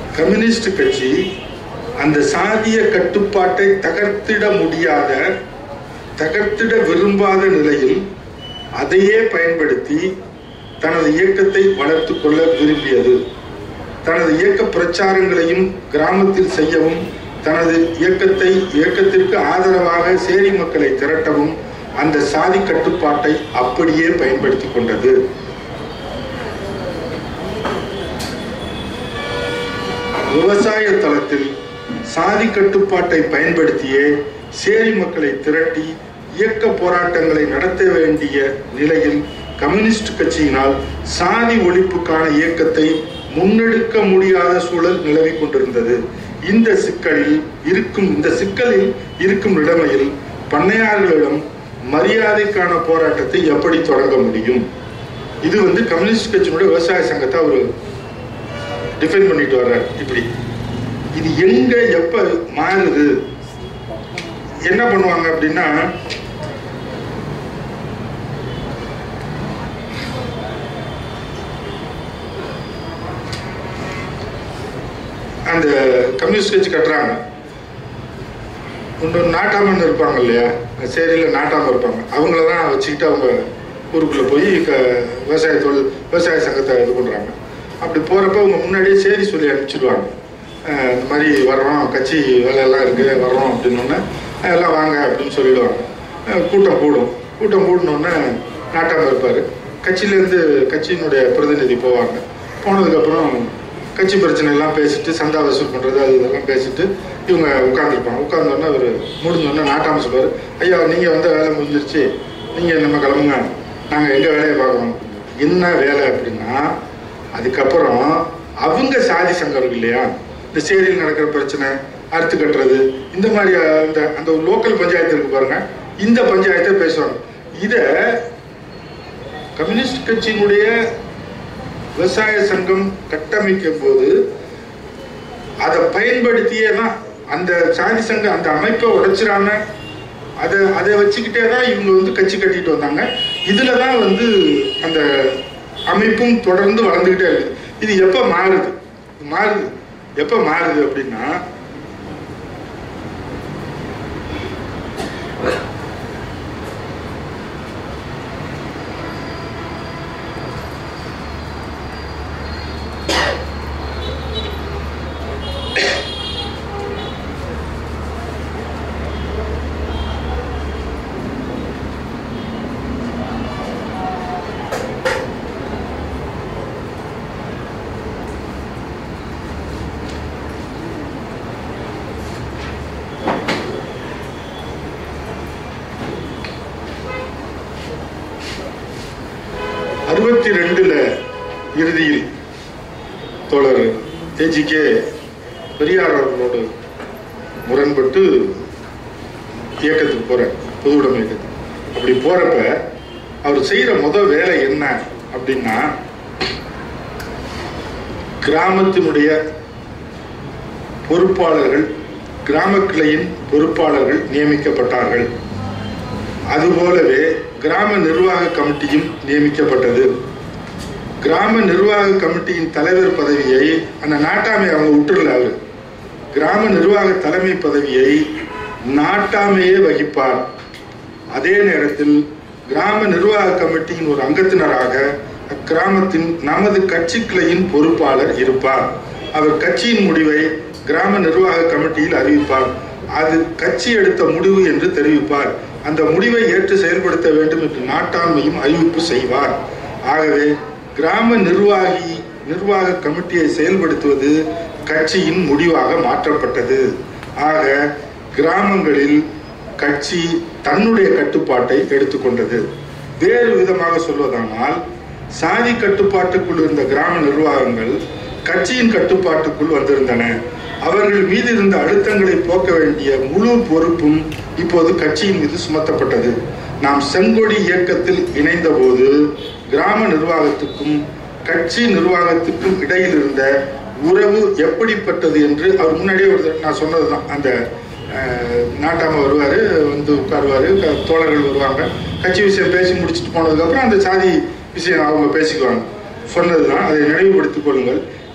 Communist கட்சி அந்த சாதிய கட்டுப்பாட்டை தகர்த்திட முடியாத தகர்த்திட விரும்பாத நிலையில் அதையே பயன்படுத்தி தனது இயக்கத்தை வளர்த்து கொள்ள விரும்பியது தனது இயக்க பிரச்சாரங்களையும் கிராமத்தில் செய்யவும் தனது இயக்கத்தை இயக்கத்திற்கு ஆதரவாக சேரி மக்களை திரட்டவும் அந்த சாதி கட்டுப்பாட்டை அப்படியே பயன்படுத்தி கொண்டது விவசாய தளத்தில் சாதி கட்டுப்பாட்டை பயன்படுத்தியே சேரி மக்களை திரட்டி இயக்க போராட்டங்களை நடத்த வேண்டிய நிலையில் கம்யூனிஸ்ட் கட்சியினால் சாதி ஒழிப்புக்கான இயக்கத்தை முன்னெடுக்க முடியாத சூழல் நிலவிக் கொண்டிருந்தது இந்த சிக்கலில் இருக்கும் இந்த சிக்கலில் இருக்கும் நிலைமையில் பண்ணையாளர்களிடம் மரியாதைக்கான போராட்டத்தை எப்படி தொடங்க முடியும் இது வந்து கம்யூனிஸ்ட் கட்சியினுடைய விவசாய சங்கத்தை அவர் டிஃபைன் பண்ணிட்டு வர்றார் இப்படி இது எங்க எப்ப மாறுது என்ன பண்ணுவாங்க அப்படின்னா அந்த கம்யூனிஸ்ட் கட்சி கட்டுறாங்க இன்னொரு நாட்டாமன் இருப்பாங்க இல்லையா சேரியில் நாட்டாம இருப்பாங்க அவங்கள தான் வச்சுக்கிட்டு அவங்க ஊருக்குள்ளே போய் க விவசாய தொழில் விவசாய சங்கத்தை இது பண்ணுறாங்க அப்படி போகிறப்ப அவங்க முன்னாடியே சேரி சொல்லி அனுப்பிச்சிடுவாங்க அஹ் இந்த மாதிரி வர்றோம் கட்சி வேலையெல்லாம் இருக்குது வர்றோம் அப்படின்னோடனே எல்லாம் வாங்க அப்படின்னு சொல்லிடுவாங்க அஹ் கூட்டம் கூடும் கூட்டம் கூடினோடனே நாட்டாம இருப்பார் கட்சியிலேருந்து கட்சியினுடைய பிரதிநிதி போவாங்க போனதுக்கப்புறம் கட்சி பிரச்சனை எல்லாம் பேசிட்டு சந்தா வசூல் பண்ணுறது அது இதெல்லாம் பேசிட்டு இவங்க உட்காந்துருப்பாங்க உட்கார்ந்தோடனே அவர் முடிஞ்சோடனே நாட்டாம சொல்லுவார் ஐயா நீங்கள் வந்த வேலை முடிஞ்சிருச்சு நீங்கள் நம்ம கிளம்புங்க நாங்கள் எங்கள் வேலையை பார்க்குறோம் என்ன வேலை அப்படின்னா அதுக்கப்புறம் அவங்க சாதி சங்கம் இருக்கு இல்லையா இந்த சேரியில் நடக்கிற பிரச்சனை அறுத்து கட்டுறது இந்த மாதிரி அந்த அந்த லோக்கல் பஞ்சாயத்து இருக்கு பாருங்க இந்த பஞ்சாயத்தை பேசுவாங்க இதை கம்யூனிஸ்ட் கட்சியினுடைய விவசாய சங்கம் கட்டமைக்கும் போது அதை பயன்படுத்தியே தான் அந்த சாதி சங்கம் அந்த அமைப்பை உடைச்சிடாம அதை அதை வச்சுக்கிட்டே தான் இவங்க வந்து கட்சி கட்டிட்டு வந்தாங்க இதுல தான் வந்து அந்த அமைப்பும் தொடர்ந்து வளர்ந்துக்கிட்டே இருக்குது இது எப்போ மாறுது மாறுது எப்போ மாறுது அப்படின்னா அறுபத்தி ரெண்டுல இறுதியில் தோழர் ஏஜிகே பெரியார் அவர்களோடு முரண்பட்டு இயக்கத்துக்கு போறார் பொது உடைமை இயக்கத்துக்கு அப்படி போறப்ப அவர் செய்யற முதல் வேலை என்ன அப்படின்னா கிராமத்தினுடைய பொறுப்பாளர்கள் கிராம கிளையின் பொறுப்பாளர்கள் நியமிக்கப்பட்டார்கள் அதுபோலவே கிராம நிர்வாக கமிட்டியும் நியமிக்கப்பட்டது கிராம நிர்வாக கமிட்டியின் தலைவர் பதவியை அந்த நாட்டாமை அவங்க விட்டுறல அவரு கிராம நிர்வாக தலைமை பதவியை நாட்டாமையே வகிப்பார் அதே நேரத்தில் கிராம நிர்வாக கமிட்டியின் ஒரு அங்கத்தினராக அக்கிராமத்தின் நமது கட்சி கிளையின் பொறுப்பாளர் இருப்பார் அவர் கட்சியின் முடிவை கிராம நிர்வாக கமிட்டியில் அறிவிப்பார் அது கட்சி எடுத்த முடிவு என்று தெரிவிப்பார் அந்த முடிவை ஏற்று செயல்படுத்த வேண்டும் என்று நாட்டாண்மையும் அறிவிப்பு செய்வார் ஆகவே கிராம நிர்வாகி நிர்வாக கமிட்டியை செயல்படுத்துவது கட்சியின் முடிவாக மாற்றப்பட்டது ஆக கிராமங்களில் கட்சி தன்னுடைய கட்டுப்பாட்டை எடுத்துக்கொண்டது வேறு விதமாக சொல்வதானால் சாதி கட்டுப்பாட்டுக்குள் இருந்த கிராம நிர்வாகங்கள் கட்சியின் கட்டுப்பாட்டுக்குள் வந்திருந்தன அவர்கள் மீது இருந்த அழுத்தங்களை போக்க வேண்டிய முழு பொறுப்பும் இப்போது கட்சியின் மீது சுமத்தப்பட்டது நாம் செங்கொடி இயக்கத்தில் இணைந்தபோது கிராம நிர்வாகத்துக்கும் கட்சி நிர்வாகத்துக்கும் இடையில் இருந்த உறவு எப்படிப்பட்டது என்று அவர் முன்னாடியே ஒரு தடவை நான் சொன்னதுதான் அந்த அஹ், நாட்டாம வருவார் வந்து உட்காருவார் தோழர்கள் வருவாங்க கட்சி விஷயம் பேசி முடிச்சுட்டு போனதுக்கப்புறம் அந்த சாதி விஷயம் அவங்க பேசிக்குவாங்க சொன்னதுதான் அதை நினைவுபடுத்திக் கொள்ளுங்கள்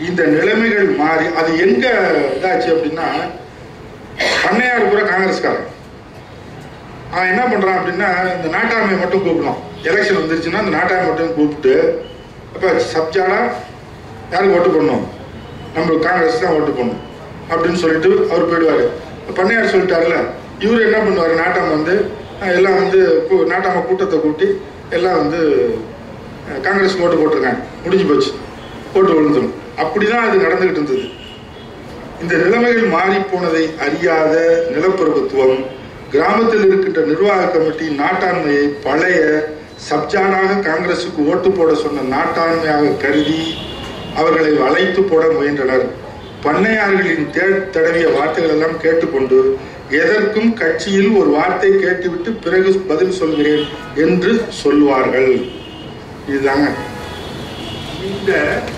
இந்த நிலைமைகள் மாறி அது எங்க இதாச்சு அப்படின்னா பண்ணையார் பூரா காங்கிரஸ்காரன் அவன் என்ன பண்றான் அப்படின்னா இந்த நாட்டாண்மை மட்டும் கூப்பிடணும் எலெக்ஷன் வந்துருச்சுன்னா இந்த நாட்டாண்மை மட்டும் கூப்பிட்டு அப்ப சப்ஜாடா யாருக்கு ஓட்டு பண்ணணும் நம்ம காங்கிரஸ் தான் ஓட்டு பண்ணணும் அப்படின்னு சொல்லிட்டு அவர் போயிடுவாரு பண்ணையார் சொல்லிட்டாருல இவர் என்ன பண்ணுவார் நாட்டாம வந்து அஹ், எல்லாம் வந்து கூ- நாட்டாம கூட்டத்தை கூட்டி எல்லாம் வந்து அஹ், காங்கிரஸ்க்கு ஓட்டு போட்டிருக்காங்க முடிஞ்சு போச்சு ஓட்டு விழுந்துடும் அப்படிதான் அது நடந்துகிட்டு இருந்தது இந்த நிலைமைகள் மாறி போனதை அறியாத நிலப்பிரபுத்துவம் கிராமத்தில் இருக்கின்ற நிர்வாக கமிட்டி நாட்டாண்மையை பழைய சப்ஜானாக காங்கிரசுக்கு ஓட்டு போட சொன்ன நாட்டாண்மையாக கருதி அவர்களை வளைத்து போட முயன்றனர் பண்ணையார்களின் தே தடவிய வார்த்தைகள் எல்லாம் கேட்டுக்கொண்டு எதற்கும் கட்சியில் ஒரு வார்த்தை கேட்டுவிட்டு பிறகு பதில் சொல்கிறேன் என்று சொல்வார்கள் இதுதாங்க இந்த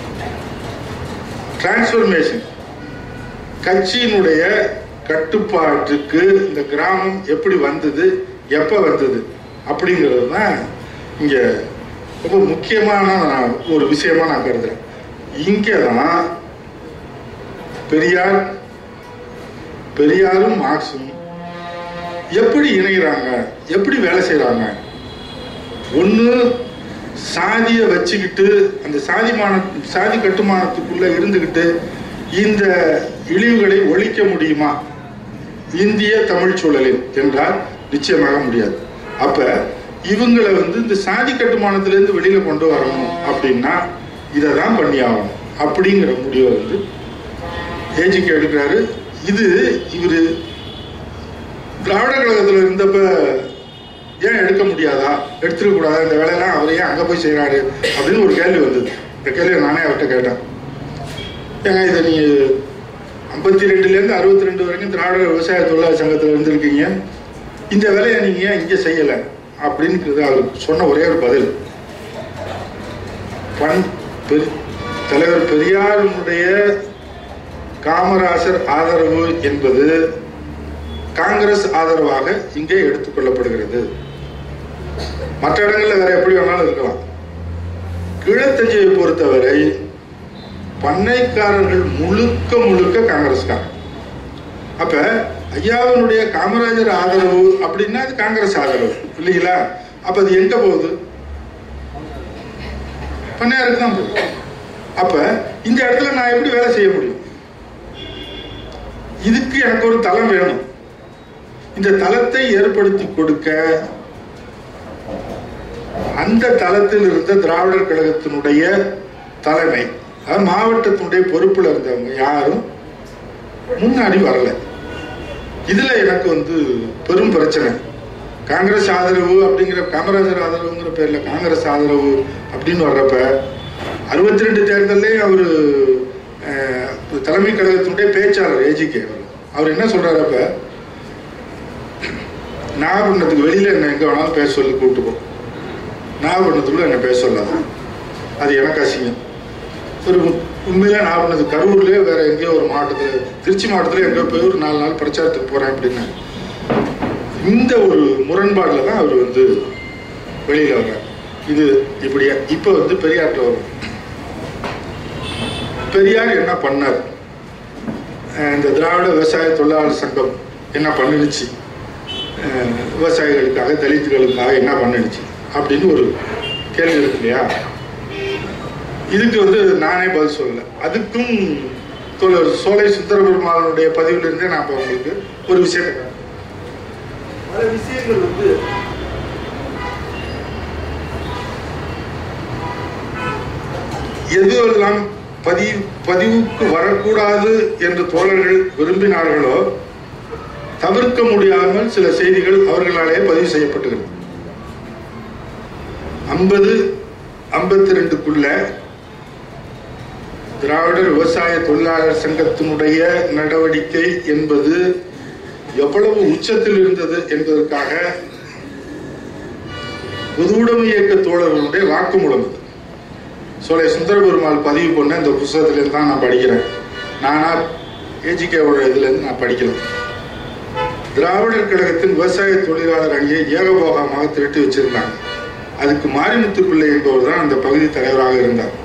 டிரான்ஸ்ஃபர்மேஷன் கட்சியினுடைய கட்டுப்பாட்டுக்கு இந்த கிராமம் எப்படி வந்தது எப்ப வந்தது அப்படிங்கிறது தான் இங்க ரொம்ப முக்கியமான நான் ஒரு விஷயமா நான் கருதுறேன் இங்கே தான் பெரியார் பெரியாரும் மார்க்சும் எப்படி இணைகிறாங்க எப்படி வேலை செய்றாங்க ஒன்று சாதியை வச்சுக்கிட்டு அந்த சாதிமான சாதி கட்டுமானத்துக்குள்ள இருந்துக்கிட்டு இந்த இழிவுகளை ஒழிக்க முடியுமா இந்திய தமிழ் சூழலில் என்றால் நிச்சயமாக முடியாது அப்ப இவங்களை வந்து இந்த சாதி கட்டுமானத்திலிருந்து வெளியில கொண்டு வரணும் அப்படின்னா இதை தான் பண்ணி ஆகணும் அப்படிங்கிற முடிவை வந்து ஏஜிக்கு எடுக்கிறாரு இது இவரு திராவிட கழகத்துல இருந்தப்ப ஏன் எடுக்க முடியாதா எடுத்துக்க கூடாதா இந்த வேலையெல்லாம் அவர் ஏன் அங்க போய் செய்யறாரு அப்படின்னு ஒரு கேள்வி வந்தது இந்த கேள்வியை நானே அவர்கிட்ட கேட்டேன் ஏங்க இதை நீங்க ஐம்பத்தி ரெண்டுல இருந்து அறுபத்தி ரெண்டு வரைக்கும் திராவிட விவசாய தொழிலாளர் சங்கத்துல இருந்திருக்கீங்க இந்த வேலையை நீங்க ஏன் இங்க செய்யல அப்படின்னு அவர் சொன்ன ஒரே ஒரு பதில் பண் பெரி- தலைவர் பெரியாருடைய காமராசர் ஆதரவு என்பது காங்கிரஸ் ஆதரவாக இங்கே எடுத்துக்கொள்ளப்படுகிறது மற்ற இடங்கள்ல வேற எப்படி வேணாலும் இருக்கலாம் கிழத்தஞ்சையை பொறுத்தவரை பண்ணைக்காரர்கள் முழுக்க முழுக்க காங்கிரஸ்காரர் அப்ப ஐயாவினுடைய காமராஜர் ஆதரவு அப்படின்னா அது காங்கிரஸ் ஆதரவு இல்லைங்களா அப்ப அது எங்க போகுது பண்ணையாருக்கு தான் போகுது அப்ப இந்த இடத்துல நான் எப்படி வேலை செய்ய முடியும் இதுக்கு எனக்கு ஒரு தளம் வேணும் இந்த தளத்தை ஏற்படுத்தி கொடுக்க அந்த தளத்தில் இருந்த திராவிடர் கழகத்தினுடைய தலைமை அதாவது மாவட்டத்தினுடைய பொறுப்புல இருந்தவங்க யாரும் முன்னாடி வரல இதுல எனக்கு வந்து பெரும் பிரச்சனை காங்கிரஸ் ஆதரவு அப்படிங்கிற காமராஜர் ஆதரவுங்கிற பேர்ல காங்கிரஸ் ஆதரவு அப்படின்னு வர்றப்ப அறுபத்தி ரெண்டு தேர்தலே அவர் தலைமை கழகத்தினுடைய பேச்சாளர் ஏஜிகே அவர் அவர் என்ன சொல்றாரு அப்ப நாகப்பட்டினத்துக்கு வெளியில என்ன எங்க வேணாலும் பேச சொல்லி கூப்பிட்டு போ நாகப்பட்டினத்துக்குள்ள என்ன பேச சொல்லாத அது எனக்கு அசிங்கம் ஒரு உ- உண்மையிலே நாகப்பட்டினத்து கரூர்லயே வேற எங்கேயோ ஒரு மாவட்டத்துல திருச்சி மாவட்டத்துல எங்கேயோ போய் ஒரு நாலு நாள் பிரச்சாரத்துக்கு போறேன் அப்படின்னு இந்த ஒரு முரண்பாடுல தான் அவர் வந்து வெளியில வர்றார் இது இப்படியா இப்ப வந்து பெரியார்ட்ட வரும் பெரியார் என்ன பண்ணார் அஹ் இந்த திராவிட விவசாய தொழிலாளர் சங்கம் என்ன பண்ணுனுச்சு அஹ் விவசாயிகளுக்காக தலித்துகளுக்காக என்ன பண்ணுனுச்சு அப்படின்னு ஒரு கேள்வி இருக்கு இல்லையா இதுக்கு வந்து நானே பதில் சொல்லல அதுக்கும் தோழர் சோலை சுந்தரபெருமானுடைய பதிவிலிருந்தே நான் இப்ப உங்களுக்கு ஒரு விஷயத்தை காட்டுறேன். பல விஷயங்கள் வந்து எதுவெல்லாம் பதி பதிவுக்கு வரக்கூடாது என்று தோழர்கள் விரும்பினார்களோ தவிர்க்க முடியாமல் சில செய்திகள் அவர்களாலே பதிவு செய்யப்பட்டுகிறது ஐம்பது ஐம்பத்தி ரெண்டுக்குள்ள திராவிடர் விவசாய தொழிலாளர் சங்கத்தினுடைய நடவடிக்கை என்பது எவ்வளவு உச்சத்தில் இருந்தது என்பதற்காக பொதுவுடைமை இயக்க தோழர்களுடைய வாக்குமூலம் இது சோலை சுந்தர பெருமாள் பதிவு பண்ண இந்த புஸ்தகத்திலேருந்து தான் நான் படிக்கிறேன் நானா ஏஜிகேவோட இதுலேருந்து நான் படிக்கல திராவிடர் கழகத்தின் விவசாய தொழிலாளர் அணியை ஏகபோகமாக திரட்டி வச்சிருந்தாங்க அதுக்கு மாரிமுத்து பிள்ளை என்பவர் தான் அந்த பகுதி தலைவராக இருந்தார்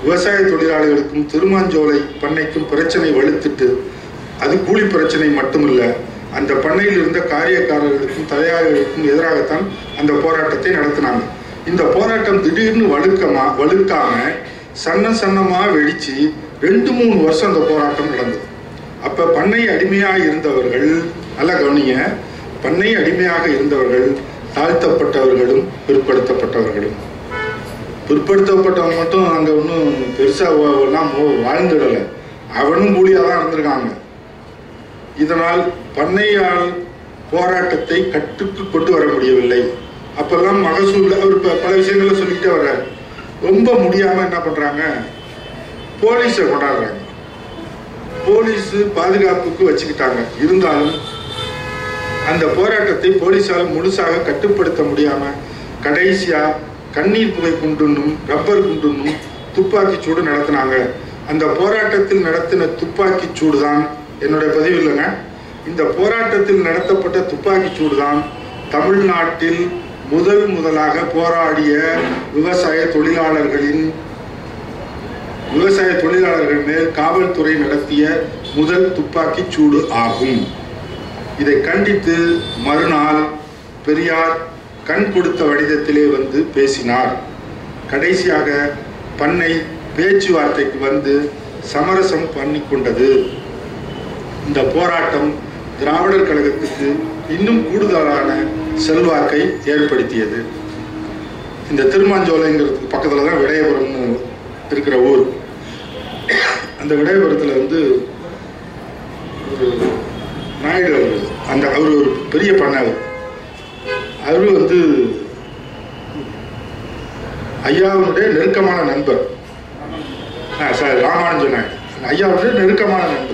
விவசாய தொழிலாளர்களுக்கும் திருமாஞ்சோலை பண்ணைக்கும் பிரச்சனை வலுத்துட்டு அது கூலி பிரச்சனை மட்டுமில்ல அந்த பண்ணையில் இருந்த காரியக்காரர்களுக்கும் தலையாளர்களுக்கும் எதிராகத்தான் அந்த போராட்டத்தை நடத்தினாங்க இந்த போராட்டம் திடீர்னு வலுக்கமா வலுக்காம சன்ன சன்னமா வெடிச்சு ரெண்டு மூணு வருஷம் அந்த போராட்டம் நடந்தது அப்ப பண்ணை அடிமையாக இருந்தவர்கள் நல்லா கவனிங்க பண்ணை அடிமையாக இருந்தவர்கள் தாழ்த்தப்பட்டவர்களும் பிற்படுத்தப்பட்டவர்களும் பிற்படுத்தப்பட்டவங்க மட்டும் அங்கே ஒன்றும் பெருசாக எல்லாம் வாழ்ந்துடலை அவனும் கூலியாக தான் இருந்திருக்காங்க இதனால் பண்ணையால் போராட்டத்தை கட்டுக்கு கொண்டு வர முடியவில்லை அப்பெல்லாம் மகசூல்ல அவர் ப- பல விஷயங்களை சொல்லிக்கிட்டே வர்றாரு ரொம்ப முடியாம என்ன பண்றாங்க போலீஸை கொண்டாடுறாங்க போலீஸ் பாதுகாப்புக்கு வச்சுக்கிட்டாங்க இருந்தாலும் அந்த போராட்டத்தை போலீஸால் முழுசாக கட்டுப்படுத்த முடியாம கடைசியா கண்ணீர் புகை குண்டுன்னும் ரப்பர் குண்டுன்னும் துப்பாக்கி சூடு நடத்தினாங்க அந்த போராட்டத்தில் நடத்தின துப்பாக்கி சூடு தான் என்னுடைய பதிவு இல்லைங்க இந்த போராட்டத்தில் நடத்தப்பட்ட துப்பாக்கி சூடு தான் தமிழ்நாட்டில் முதல் முதலாக போராடிய விவசாய தொழிலாளர்களின் விவசாய தொழிலாளர்கள் மேல் காவல்துறை நடத்திய முதல் துப்பாக்கி சூடு ஆகும் இதை கண்டித்து மறுநாள் பெரியார் கண் கொடுத்த வடிதத்திலே வந்து பேசினார் கடைசியாக பண்ணை பேச்சுவார்த்தைக்கு வந்து சமரசம் பண்ணி கொண்டது இந்த போராட்டம் திராவிடர் கழகத்துக்கு இன்னும் கூடுதலான செல்வாக்கை ஏற்படுத்தியது இந்த திருமாஞ்சோலைங்கிறதுக்கு பக்கத்தில் தான் விடயபுரம்னு இருக்கிற ஊர் அந்த விடயபுரத்தில் வந்து ஒரு நாயுடு அவரு, அந்த அவர் ஒரு பெரிய பண்ணார் அவரு வந்து ஐயாவுடைய நெருக்கமான நண்பர் ஆ சார் ராமானுஜன் நாயுடு ஐயாவுடைய நெருக்கமான நண்பர்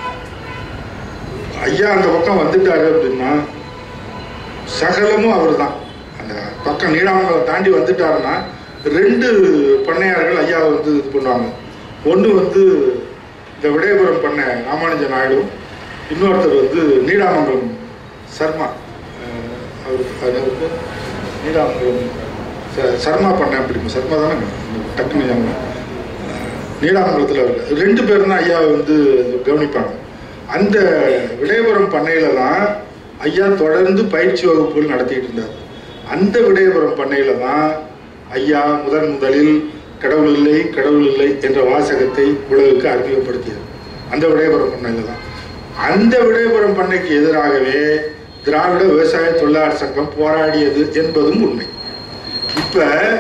ஐயா அந்த பக்கம் வந்துட்டாரு அப்படின்னா சகலமும் அவர் தான் அந்த பக்கம் நீடாமங்கலம் தாண்டி வந்துட்டாருன்னா ரெண்டு பண்ணையார்கள் ஐயாவை வந்து இது பண்ணுவாங்க ஒன்று வந்து இந்த விடயபுரம் பண்ண ராமானுஜ நாயுடு இன்னொருத்தர் வந்து நீடாமங்கலம் சர்மா அஹ் அவருக்கு அவருக்கு நீடாமங்கலம் ச- சர்மா பண்ண பிடிக்கும் சர்மா தானே டக்குன்னு ஞாபகம். அஹ் நீடாமங்கலத்தில் அவர் ரெண்டு பேரும் தான் ஐயாவை வந்து கவனிப்பாங்க அந்த விடயபுரம் பண்ணையில தான் ஐயா தொடர்ந்து பயிற்சி வகுப்புகள் நடத்திட்டு இருந்தார் அந்த விடயபுரம் பண்ணையில தான் ஐயா முதன் முதலில் கடவுள் இல்லை கடவுள் இல்லை என்ற வாசகத்தை உலகுக்கு அறிமுகப்படுத்தியது அந்த விடயபுரம் பண்ணையில தான் அந்த விடயபுரம் பண்ணைக்கு எதிராகவே திராவிட விவசாய தொழிலாளர் சங்கம் போராடியது என்பதும் உண்மை இப்ப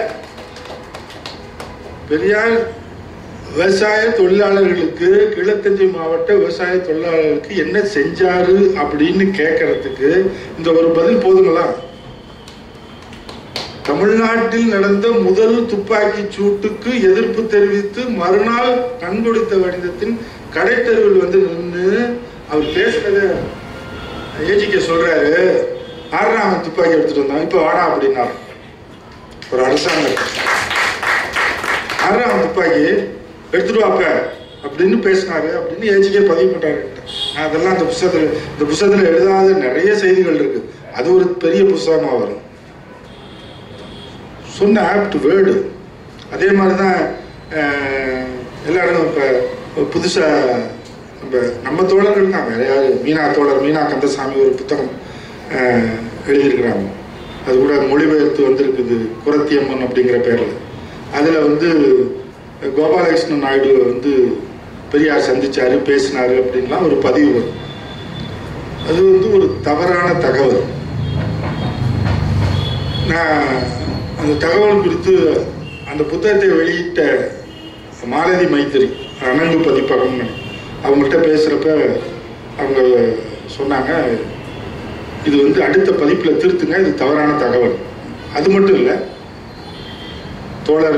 பெரியார் விவசாய தொழிலாளர்களுக்கு கிழத்தஞ்சை மாவட்ட விவசாய தொழிலாளர்களுக்கு என்ன செஞ்சாரு அப்படின்னு கேட்கறதுக்கு இந்த ஒரு பதில் போதுங்களா தமிழ்நாட்டில் நடந்த முதல் துப்பாக்கி சூட்டுக்கு எதிர்ப்பு தெரிவித்து மறுநாள் கண்கொடுத்த வடிதத்தின் கடைத்தெருவில் வந்து நின்று அவர் பேசுனத ஏஜிக்க சொல்றாரு ஆறா அவன் துப்பாக்கி எடுத்துட்டு வந்தான் இப்ப வாடா அப்படின்னாரு ஒரு அரசாங்கம் ஆறா அவன் துப்பாக்கி எடுத்துட்டு வாப்ப அப்படின்னு பேசினாரு அப்படின்னு ஏஜிக்கே பதிவு பண்றாரு நான் அதெல்லாம் அந்த புஸ்தகத்துல இந்த புஸ்தகத்துல எழுதாத நிறைய செய்திகள் இருக்கு அது ஒரு பெரிய புஸ்தகமா வரும் சொன்ன ஆப்ட் வேர்டு அதே மாதிரி தான் எல்லா இடமும் இப்போ புதுசாக நம்ம நம்ம தோழர்கள் தான் வேற யாரு மீனா தோழர் மீனா கந்தசாமி ஒரு புத்தகம் அஹ், எழுதியிருக்கிறாங்க அது கூட மொழிபெயர்த்து வந்திருக்குது குரத்தியம்மன் அப்படிங்கிற பேரில் அதில் வந்து கோபாலகிருஷ்ணன் நாயுடு வந்து பெரியார் சந்திச்சாரு பேசினாரு அப்படின்லாம் ஒரு பதிவு வரும் அது வந்து ஒரு தவறான தகவல் நான் அந்த தகவல் குறித்து அந்த புத்தகத்தை வெளியிட்ட மாலதி மைத்திரி அனங்கு பதிப்பகம்னு அவங்கள்ட்ட பேசுகிறப்ப அவங்க சொன்னாங்க இது வந்து அடுத்த பதிப்பில் திருத்துங்க இது தவறான தகவல் அது மட்டும் இல்லை தோழர்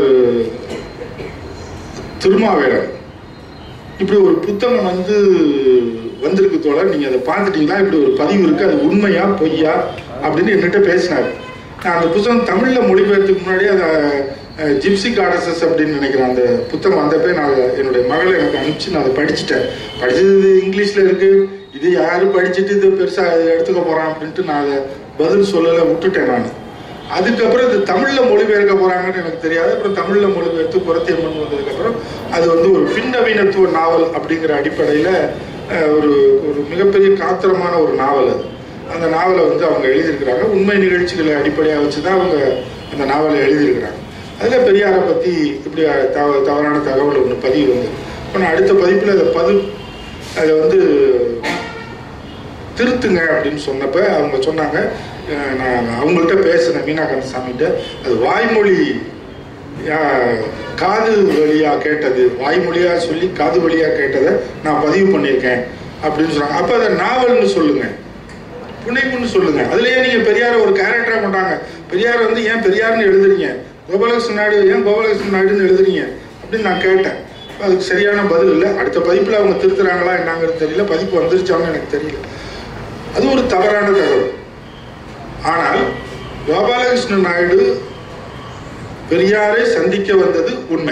திருமாவேலர் இப்படி ஒரு புத்தகம் வந்து வந்திருக்கு தோழர் நீங்க அதை பார்த்துட்டீங்களா இப்படி ஒரு பதிவு இருக்கு அது உண்மையா பொய்யா அப்படின்னு என்கிட்ட பேசினார் நான் அந்த புத்தகம் தமிழ்ல மொழிபெயர்த்துக்கு முன்னாடி அதை அஹ், ஜிப்சி காடசஸ் அப்படின்னு நினைக்கிறேன் அந்த புத்தகம் வந்தப்பே நான் அதை என்னுடைய மகளை எனக்கு அனுப்பிச்சு நான் அதை படிச்சுட்டேன் படிச்சது இங்கிலீஷ்ல இருக்கு இது யாரு படிச்சுட்டு இது பெருசா எடுத்துக்க போறான் அப்படின்ட்டு நான் அதை பதில் சொல்லலை விட்டுட்டேன் நான் அதுக்கப்புறம் இது தமிழ்ல மொழிபெயர்க்க போறாங்கன்னு எனக்கு தெரியாது அப்புறம் தமிழ்ல மொழிபெயர்த்து புரத்தியம்மன் வந்ததுக்கப்புறம் அது வந்து ஒரு பின்னவீனத்துவ நாவல் அப்படிங்கிற அடிப்படையில அஹ், ஒரு ஒரு மிகப்பெரிய காத்திரமான ஒரு நாவல் அது அந்த நாவலை வந்து அவங்க எழுதியிருக்கிறாங்க உண்மை நிகழ்ச்சிகளை அடிப்படையாக வச்சு தான் அவங்க அந்த நாவலை எழுதியிருக்கிறாங்க அதில் பெரியாரை பற்றி இப்படி தவ தவறான தகவல் ஒன்று பதிவு வந்து இப்போ நான் அடுத்த பதிப்பில் அதை பது அதை வந்து திருத்துங்க அப்படின்னு சொன்னப்ப அவங்க சொன்னாங்க அஹ், நான் அவங்கள்ட்ட பேசினேன் மீனா கந்தசாமிகிட்ட அது வாய்மொழி அஹ், காது வழியா கேட்டது வாய்மொழியா சொல்லி காது வழியா கேட்டதை நான் பதிவு பண்ணியிருக்கேன் அப்படின்னு சொன்னாங்க அப்போ அதை நாவல்னு சொல்லுங்க புனைப்புன்னு சொல்லுங்க அதுலயே நீங்க பெரியார ஒரு கேரக்டரா கொண்டாங்க பெரியார் வந்து ஏன் பெரியார்னு எழுதுறீங்க கோபாலகிருஷ்ண நாயுடு ஏன் கோபாலகிருஷ்ண நாயுடுன்னு எழுதுறீங்க அப்படின்னு நான் கேட்டேன் அதுக்கு சரியான பதில் இல்லை அடுத்த பதிப்புல அவங்க திருத்துறாங்களா என்னங்கிறது தெரியல பதிப்பு வந்துருச்சான்னு எனக்கு தெரியல அது ஒரு தவறான தகவல் ஆனால் கோபாலகிருஷ்ண நாயுடு பெரியாரை சந்திக்க வந்தது உண்மை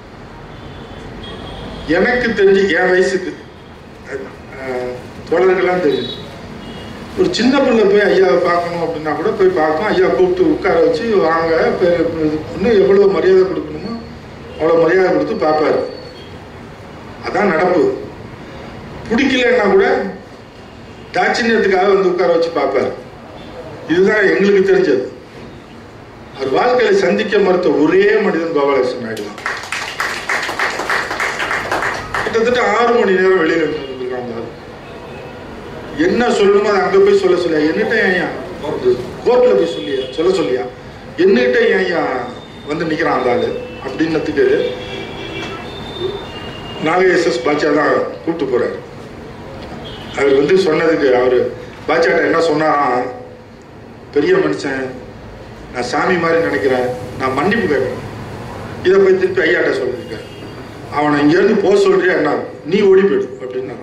எனக்கு தெரிஞ்சு என் வயசுக்கு அஹ், தோழர்கள்லாம் தெரியும் ஒரு சின்ன பிள்ளை போய் ஐயாவை பார்க்கணும் அப்படின்னா கூட போய் பார்க்கும் ஐயா கூப்பிட்டு உட்கார வச்சு வாங்க பெ- இது இன்னும் எவ்வளோ மரியாதை கொடுக்கணுமோ அவ்வளோ மரியாதை கொடுத்து பார்ப்பாரு அதான் நடப்பு பிடிக்கலன்னா கூட தாட்சிணியத்துக்காக வந்து உட்கார வச்சு பார்ப்பாரு இதுதான் எங்களுக்கு தெரிஞ்சது அவர் வாழ்க்கையில சந்திக்க மறுத்த ஒரே மனிதன் கோபாலகிருஷ்ணன் நாயுடு தான் கிட்டத்தட்ட ஆறு மணி நேரம் வெளியில இருந்திருக்காங்க அந்த ஆளு. என்ன சொல்லணுமோ அதை அங்க போய் சொல்ல சொல்லியா என்னட்ட ஏன்யா கோர்ட்ல போய் சொல்லியா சொல்ல சொல்லியா என்னகிட்ட ஏன்யா வந்து நிக்கிறான் அந்த ஆளு அப்படின்னதுக்கு நாகை எஸ் பாட்சா தான் கூப்பிட்டு போறாரு அவர் வந்து சொன்னதுக்கு அவர் பாட்சாட்ட என்ன சொன்னாராம் பெரிய மனுஷன் நான் சாமி மாதிரி நினைக்கிறேன் நான் மன்னிப்பு கேட்கிறேன் இதை போய் திருப்பி ஐயாட்ட சொல்லியிருக்கேன் அவனை இங்கேருந்து போக சொல்றியா என்ன நீ ஓடி போயிடு அப்படின்னா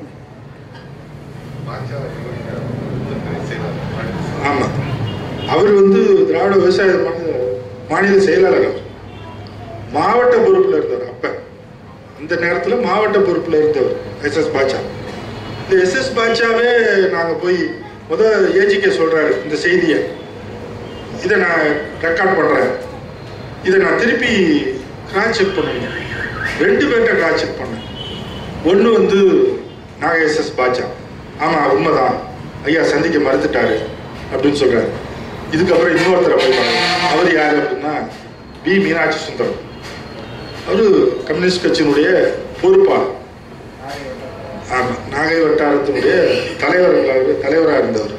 ஆமா அவர் வந்து திராவிட விவசாய மாநில மாநில செயலாளர் அவர். மாவட்ட பொறுப்புல இருந்தவர் அப்ப அந்த நேரத்துல மாவட்ட பொறுப்புல இருந்தவர் எஸ் எஸ் பாட்சா இந்த எஸ் எஸ் பாட்சாவே நாங்க போய் முத ஏஜிகே சொல்றாரு இந்த செய்தியை இதை நான் ரெக்கார்ட் பண்றேன் இதை நான் திருப்பி கிராஸ் செக் பண்ணணும் ரெண்டு பேர்கிட்ட கிராஸ் செக் பண்ணேன் ஒன்று வந்து நாக எஸ் எஸ் பாட்சா ஆமாம் உண்மைதான் ஐயா சந்திக்க மறுத்துட்டாரு அப்படின்னு சொல்றாரு இதுக்கப்புறம் இன்னொருத்தரை போய் பாருங்க அவர் யார் அப்படின்னா பி மீனாட்சி சுந்தரம் அவரு கம்யூனிஸ்ட் கட்சியினுடைய பொறுப்பாளர் ஆமா நாகை வட்டாரத்தினுடைய தலைவர் தலைவராக இருந்தவர்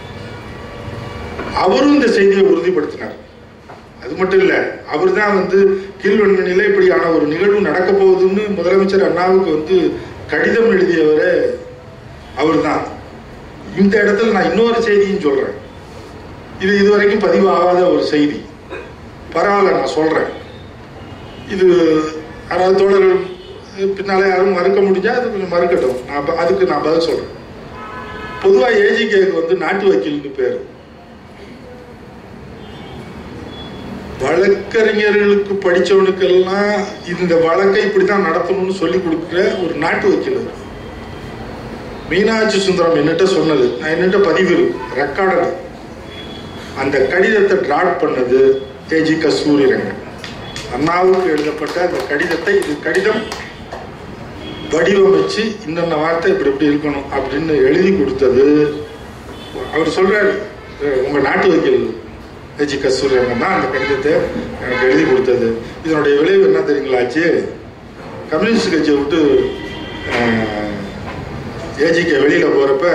அவரும் இந்த செய்தியை உறுதிப்படுத்தினார் அது மட்டும் இல்ல அவர் தான் வந்து கீழ்வன்மணியில இப்படியான ஒரு நிகழ்வு நடக்க போகுதுன்னு முதலமைச்சர் அண்ணாவுக்கு வந்து கடிதம் எழுதியவரே அவர்தான் இந்த இடத்துல நான் இன்னொரு செய்தியும் சொல்றேன் இது இதுவரைக்கும் பதிவாகாத ஒரு செய்தி பரவாயில்ல நான் சொல்றேன் இது யாராவது தோழர்கள் பின்னாலே யாரும் மறுக்க முடிஞ்சா அது கொஞ்சம் மறுக்கட்டும் நான் ப- அதுக்கு நான் பதில் சொல்றேன் பொதுவா ஏஜிகேக்கு வந்து நாட்டு வக்கீல்னு பேரு வழக்கறிஞர்களுக்கு படிச்சவனுக்கெல்லாம் இந்த வழக்கை இப்படித்தான் நடத்தணும்னு சொல்லி கொடுக்குற ஒரு நாட்டு வக்கீல் அவர். மீனாட்சி சுந்தரம் என்னட்ட சொன்னது நான் என்னட்ட பதிவு இருக்கு ரெக்கார்டட் அந்த கடிதத்தை டிராட் பண்ணது ஏஜி கஸ்தூரி ரங்கன் அண்ணாவுக்கு எழுதப்பட்ட அந்த கடிதத்தை இது கடிதம் வடிவமைச்சு இன்னென்ன வார்த்தை இப்படி இப்படி இருக்கணும் அப்படின்னு எழுதி கொடுத்தது அவர் சொல்றாரு "அஹ், உங்க நாட்டு வக்கீல் ஏஜி கஸ்தூரி ரங்கன் தான் அந்த கடிதத்தை எனக்கு எழுதி கொடுத்தது இதனுடைய விளைவு என்ன தெரியுங்களா ஆச்சு கம்யூனிஸ்ட் கட்சியை விட்டு ஏஜிக்கு வெளியில போறப்ப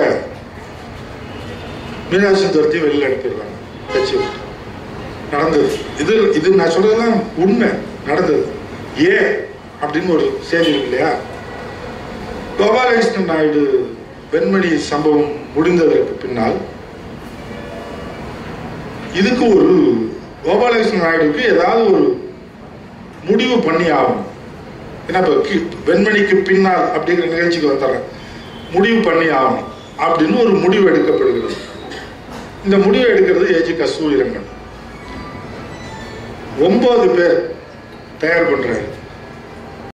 மீனாட்சி துரத்தையும் வெளியில அனுப்பிடுறாங்க கட்சி விட்டு நடந்தது இது இது நான் சொல்றதெல்லாம் உண்மை நடந்தது ஏன் அப்படின்னு ஒரு செய்தி இருக்கு இல்லையா கோபாலகிருஷ்ணன் நாயுடு வெண்மணி சம்பவம் முடிந்ததற்கு பின்னால் இதுக்கு ஒரு கோபாலகிருஷ்ணன் நாயுடுக்கு ஏதாவது ஒரு முடிவு பண்ணி ஆகணும் ஏன்னா இப்போ கி- வெண்மணிக்கு பின்னால் அப்படிங்கிற நிகழ்ச்சிக்கு வந்துடுறேன் முடிவு பண்ணி ஆகணும் அப்படின்னு ஒரு முடிவு எடுக்கப்படுகிறது இந்த முடிவு எடுக்கிறது ஏஜி கஸ்தூரி ரங்கன் ஒன்பது பேர் தயார் பண்றாரு